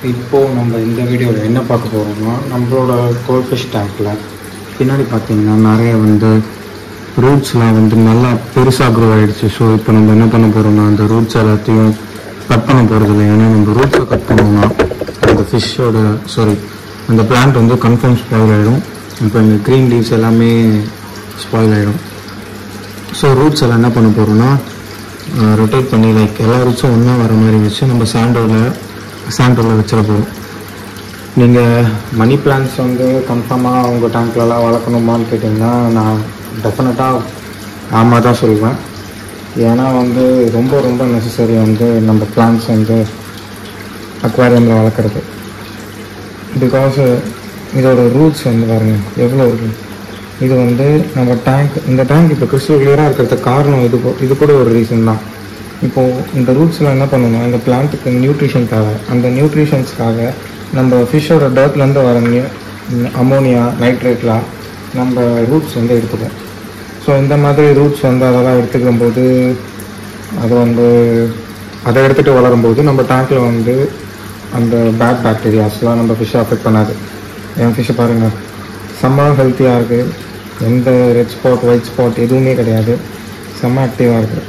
இப்போது நம்ம இந்த வீடியோவில் என்ன பார்க்க போகிறோம்னா நம்மளோட கோல்ஃபிஷ் டேங்க்கில் பின்னாடி பார்த்தீங்கன்னா நிறைய வந்து ரூட்ஸ்லாம் வந்து நல்லா பெருசாக க்ரோ ஆகிடுச்சு ஸோ இப்போ நம்ம என்ன பண்ண போகிறோம்னா அந்த ரூட்ஸ் எல்லாத்தையும் கட் பண்ண போகிறது இல்லை ஏன்னா நம்ம ரூட்ஸை கட் பண்ணோம்னா அந்த ஃபிஷ்ஷோட சாரி அந்த பிளான்ட் வந்து கன்ஃபார்ம் ஸ்பாயில் ஆகிடும் இப்போ இந்த க்ரீன் லீவ்ஸ் எல்லாமே ஸ்பாயில் ஆகிடும் ஸோ ரூட்ஸ் எல்லாம் என்ன பண்ண போகிறோம்னா ரொட்டேட் பண்ணி லைக் எல்லா ரூட்ஸும் ஒன்றா வர மாதிரி வச்சு நம்ம சாண்டோவில் சாண்டோவில் வச்சிட போகிறோம் நீங்கள் மணி பிளான்ஸ் வந்து கன்ஃபார்மாக உங்கள் டேங்க்லலாம் வளர்க்கணுமான்னு கேட்டிங்கன்னா நான் டெஃபினட்டாக ஆமாம் தான் சொல்லுவேன் ஏன்னா வந்து ரொம்ப ரொம்ப நெசசரி வந்து நம்ம பிளான்ஸ் வந்து அக்வாரியமில் வளர்க்குறது பிகாஸ் இதோட ரூட்ஸ் வந்து பாருங்க எவ்வளோ இருக்குது இது வந்து நம்ம டேங்க் இந்த டேங்க் இப்போ கிறிஸ்டல் கிளியராக இருக்கிறதுக்கு காரணம் இது கூ- இது கூட ஒரு ரீசன் தான் இப்போது இந்த ரூட்ஸில் என்ன பண்ணணும் இந்த பிளான்ட்டுக்கு நியூட்ரிஷன் தேவை அந்த நியூட்ரிஷன்ஸ்க்காக நம்ம ஃபிஷ்ஷோட டர்ட்லேருந்து வர அமோனியா நைட்ரேட்லாம் நம்ம ரூட்ஸ் வந்து எடுத்துப்போம் ஸோ இந்த மாதிரி ரூட்ஸ் வந்து அதெல்லாம் எடுத்துக்கும் போது அது வந்து அதை எடுத்துகிட்டு வளரும்போது நம்ம டேங்க்கில் வந்து அந்த பேட் பாக்டீரியாஸ்லாம் நம்ம ஃபிஷ்ஷை அஃபெக்ட் பண்ணாது என் ஃபிஷ்ஷை பாருங்கள் செம்ம ஹெல்த்தியாக இருக்குது எந்த ரெட் ஸ்பாட் ஒயிட் ஸ்பாட் எதுவுமே கிடையாது செம்ம ஆக்டிவாக இருக்குது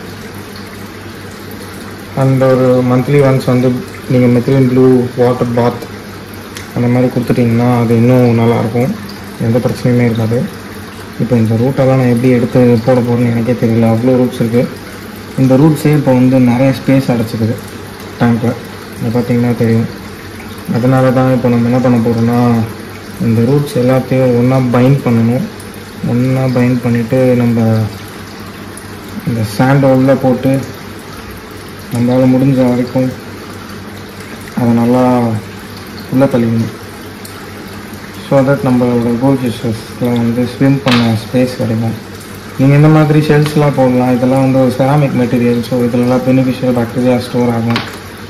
அண்ட் ஒரு மந்த்லி ஒன்ஸ் வந்து நீங்கள் மெத்திலின் ப்ளூ வாட்டர் பாத் அந்த மாதிரி கொடுத்துட்டிங்கன்னா அது இன்னும் நல்லாயிருக்கும் எந்த பிரச்சனையுமே இருக்காது இப்போ இந்த ரூட்டெல்லாம் நான் எப்படி எடுத்து போட போகிறேன்னு எனக்கே தெரியல அவ்வளோ ரூட்ஸ் இருக்குது இந்த ரூட்ஸே இப்போ வந்து நிறைய ஸ்பேஸ் அடைச்சிக்குது டேங்க்கில் இதை பார்த்தீங்கன்னா தெரியும் அதனால தான் இப்போ நம்ம என்ன பண்ண போகிறோம்னா இந்த ரூட்ஸ் எல்லாத்தையும் ஒன்றா பைண்ட் பண்ணணும் ஒன்றா பைண்ட் பண்ணிவிட்டு நம்ம இந்த சாண்ட் உள்ள போட்டு நம்மளால் முடிஞ்ச வரைக்கும் அதை நல்லா உள்ளே தள்ளிக்கணும் ஸோ தட் நம்மளோட கோல் ஃபிஷஸில் வந்து ஸ்விம் பண்ண ஸ்பேஸ் கிடைக்கும் நீங்கள் இந்த மாதிரி ஷெல்ஸ்லாம் போடலாம் இதெல்லாம் வந்து ஒரு செராமிக் மெட்டீரியல் ஸோ இதிலலாம் பெனிஃபிஷியல் பாக்டீரியா ஸ்டோர் ஆகும்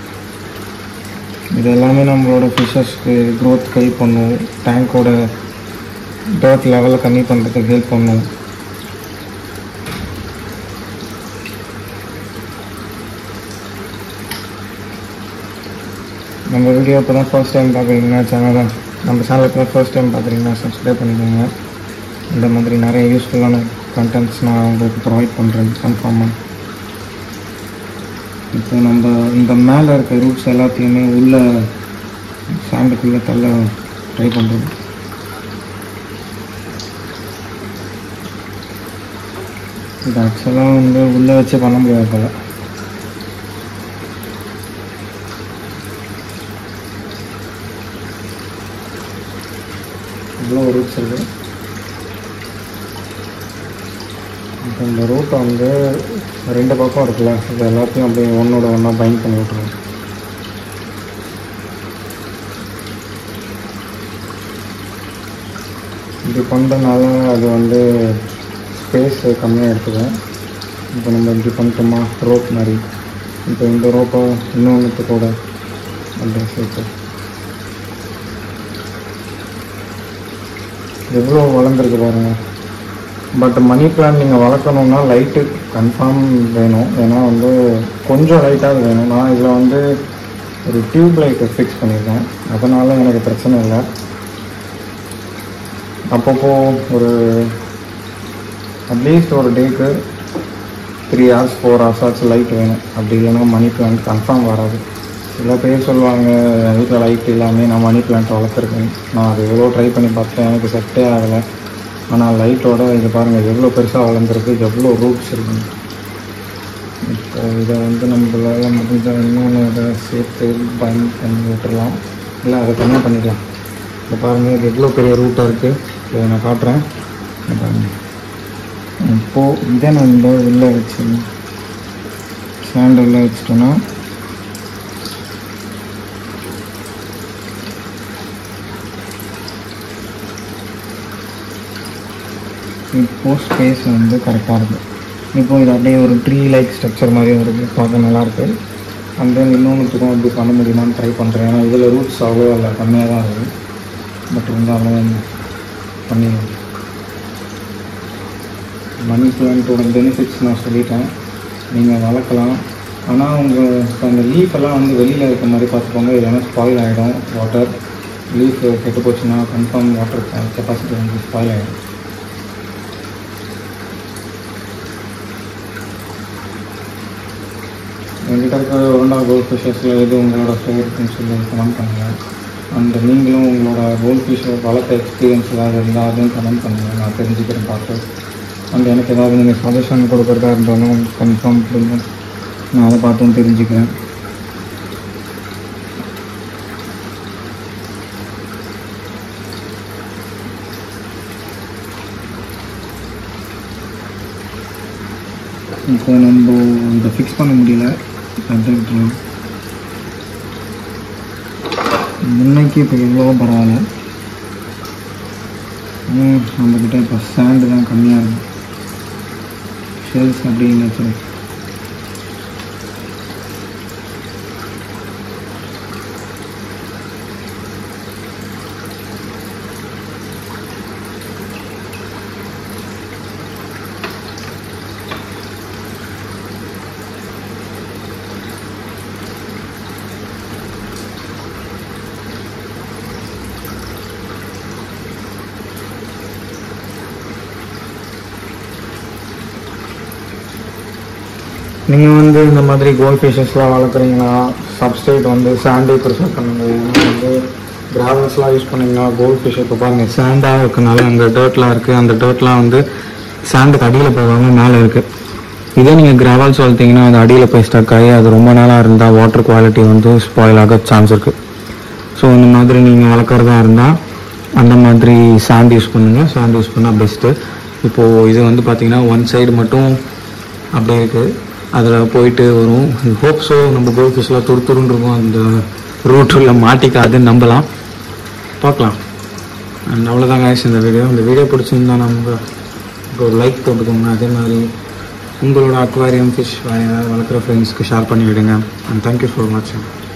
இது எல்லாமே நம்மளோட ஃபிஷஸ்க்கு growth கை பண்ணும் டேங்கோட டர்ட் லெவலை கம்மி பண்ணுறதுக்கு ஹெல்ப் பண்ணும் நம்ம வீடியோ இப்போ தான் ஃபர்ஸ்ட் டைம் பார்க்குறீங்கன்னா சேனலை நம்ம சேனல் இப்போ தான் ஃபர்ஸ்ட் டைம் பார்க்குறீங்கன்னா சப்ஸ்கிரைப் பண்ணிக்கோங்க இந்த மாதிரி நிறைய யூஸ்ஃபுல்லான கண்டென்ட்ஸ் நான் உங்களுக்கு ப்ரொவைட் பண்ணுறேன் கன்ஃபார்மாக இப்போ நம்ம இந்த மேலே இருக்க ரூட்ஸ் எல்லாத்தையுமே உள்ள சாண்டுக்குள்ளே தள்ள ட்ரை பண்ணுறோம் இது ஆக்சுவலாக வந்து உள்ளே வச்சு பண்ண முடியாது போல இவ்வளோ ரூட்ஸ் இருக்குது இப்போ இந்த ரூட்டை வந்து ரெண்டு பக்கம் இருக்குல்ல இது எல்லாத்தையும் அப்படியே ஒன்றோட ஒன்றா பைண்ட் பண்ணி விட்ருவோம் இப்படி பண்ணுறதுனால அது வந்து ஸ்பேஸ் கம்மியாக எடுத்துக்கும் இப்போ நம்ம இப்படி பண்ணிட்டோமா ரோப் மாதிரி இப்போ இந்த ரோப்பை இன்னொன்றுத்து கூட அப்படியே சேர்த்து எவ்வளோ வளர்ந்துருக்கு பாருங்கள் பட் மணி பிளான் நீங்கள் வளர்க்கணுன்னா லைட்டு கன்ஃபார்ம் வேணும் ஏன்னா வந்து கொஞ்சம் லைட்டாக வேணும் நான் இதில் வந்து ஒரு டியூப் லைட்டை ஃபிக்ஸ் பண்ணியிருக்கேன் அதனால் எனக்கு பிரச்சனை இல்லை அப்பப்போ ஒரு அட்லீஸ்ட் ஒரு டேக்கு த்ரீ ஹவர்ஸ் ஃபோர் ஹவர்ஸ் ஆச்சு லைட் வேணும் அப்படி இல்லைன்னா மணி பிளான்ட் கன்ஃபார்ம் வராது சில பேர் சொல்லுவாங்க என் வீட்டில் லைட் இல்லாமல் நான் மணி பிளான்ட் வளர்த்துருக்கேன் நான் அது எவ்வளோ ட்ரை பண்ணி பார்த்தேன் எனக்கு செட்டே ஆகலை ஆனால் லைட்டோட இது பாருங்கள் எவ்வளோ பெருசாக வளர்ந்துருக்கு எவ்வளோ ரூட்ஸ் இருக்குங்க இப்போ இதை வந்து நம்மளால் முடிஞ்ச இன்னொன்று இதை சேர்த்து பைண்ட் பண்ணி விட்டுறலாம் இல்லை அதை தனியாக பண்ணிக்கலாம் இப்போ பாருங்கள் இது எவ்வளோ பெரிய ரூட்டாக இருக்குது இதை நான் காட்டுறேன் இதை பாருங்க இப்போது இதை நம்ம உள்ளே வச்சு சாண்ட் உள்ளே வச்சிட்டோன்னா இப்போ ஸ்பேஸ் வந்து கரெக்டாக இருக்குது இப்போ இது அப்படியே ஒரு ட்ரீ லைக் ஸ்ட்ரக்சர் மாதிரி வருது பார்க்க நல்லாயிருக்கு அண்ட் தென் இன்னொன்றுத்துக்கும் அப்படி பண்ண முடியுமான்னு ட்ரை பண்ணுறேன் ஏன்னா இதில் ரூட்ஸ் அவ்வளோ இல்லை கம்மியாக தான் இருக்குது பட் இருந்தாலும் பண்ணிடுவோம் மணி பிளான்ட்டோட பெனிஃபிட்ஸ் நான் சொல்லிட்டேன் நீங்கள் வளர்க்கலாம் ஆனால் உங்கள் இப்போ அந்த லீஃப் எல்லாம் வந்து வெளியில் இருக்க மாதிரி பார்த்துக்கோங்க இல்லைன்னா ஸ்பாயில் ஆகிடும் வாட்டர் லீஃப் கெட்டு போச்சுன்னா கன்ஃபார்ம் வாட்டர் கெப்பாசிட்டி வந்து ஸ்பாயில் ஆகிடும் என்கிட்ட இருக்கிற ஒருண்டா கோல்ட் ஃபிஷஸில் எது உங்களோட ஃபேவரட்னு சொல்லி கமெண்ட் பண்ணுங்கள் அண்ட் நீங்களும் உங்களோட கோல்ட் ஃபிஷ்ஷை வளர்த்த எக்ஸ்பீரியன்ஸ் ஏதாவது இருந்தால் அதுவும் கமெண்ட் பண்ணுங்கள் நான் தெரிஞ்சுக்கிறேன் பார்த்து அண்ட் எனக்கு ஏதாவது நீங்கள் சஜஷன் கொடுக்குறதா இருந்தாலும் கன்ஃபார்ம் கொடுங்க நான் அதை பார்த்தும் தெரிஞ்சுக்கிறேன் இப்போ நம்ம இதை ஃபிக்ஸ் பண்ண முடியல அப்படியே விட்டுருலாம் முன்னைக்கு இப்போ எவ்வளவோ பரவாயில்ல ம், நம்மக்கிட்ட இப்போ சாண்டு தான் கம்மியாக இருக்கும் ஷெல்ஸ் அப்படின்னு வச்சு நீங்கள் வந்து இந்த மாதிரி கோல்ட் ஃபிஷஸ்லாம் வளர்க்குறீங்கன்னா சப்ஸ்டேட் வந்து சாண்டே ப்ரிஃபர் பண்ணுங்க ஏன்னா வந்து கிராவல்ஸ்லாம் யூஸ் பண்ணீங்கன்னா கோல்ட் ஃபிஷ் இப்போ பாருங்கள் சாண்டாக இருக்கனால அங்கே டர்ட்லாம் இருக்குது அந்த டர்ட்லாம் வந்து சாண்டுக்கு அடியில் போகாமல் மேலே இருக்குது இதே நீங்கள் கிராவல்ஸ் வளர்த்தீங்கன்னா அது அடியில் போய் ஸ்டக் ஆகி அது ரொம்ப நாளாக இருந்தால் வாட்டர் குவாலிட்டி வந்து ஸ்பாயில் ஆக சான்ஸ் இருக்குது ஸோ இந்த மாதிரி நீங்கள் வளர்க்குறதா இருந்தால் அந்த மாதிரி சாண்ட் யூஸ் பண்ணுங்கள் சாண்ட் யூஸ் பண்ணால் பெஸ்ட்டு இப்போது இது வந்து பார்த்தீங்கன்னா ஒன் சைடு மட்டும் அப்படியே இருக்குது அதில் போயிட்டு வரும் ஹோப் ஸோ நம்ம கோல்ட் ஃபிஷ்லாம் துரு துருன்னு இருக்கும் அந்த ரூட்டில் மாட்டிக்காதுன்னு நம்பலாம் பார்க்கலாம் அண்ட் அவ்வளோதான் guys இந்த வீடியோ இந்த வீடியோ பிடிச்சிருந்தா நம்ம ஒரு லைக் போட்டுக்கோங்க அதே மாதிரி உங்களோட அக்வாரியம் ஃபிஷ் வளர்க்குற ஃப்ரெண்ட்ஸ்க்கு ஷேர் பண்ணி விடுங்க அண்ட் தேங்க்யூ ஃபார் வாட்சிங்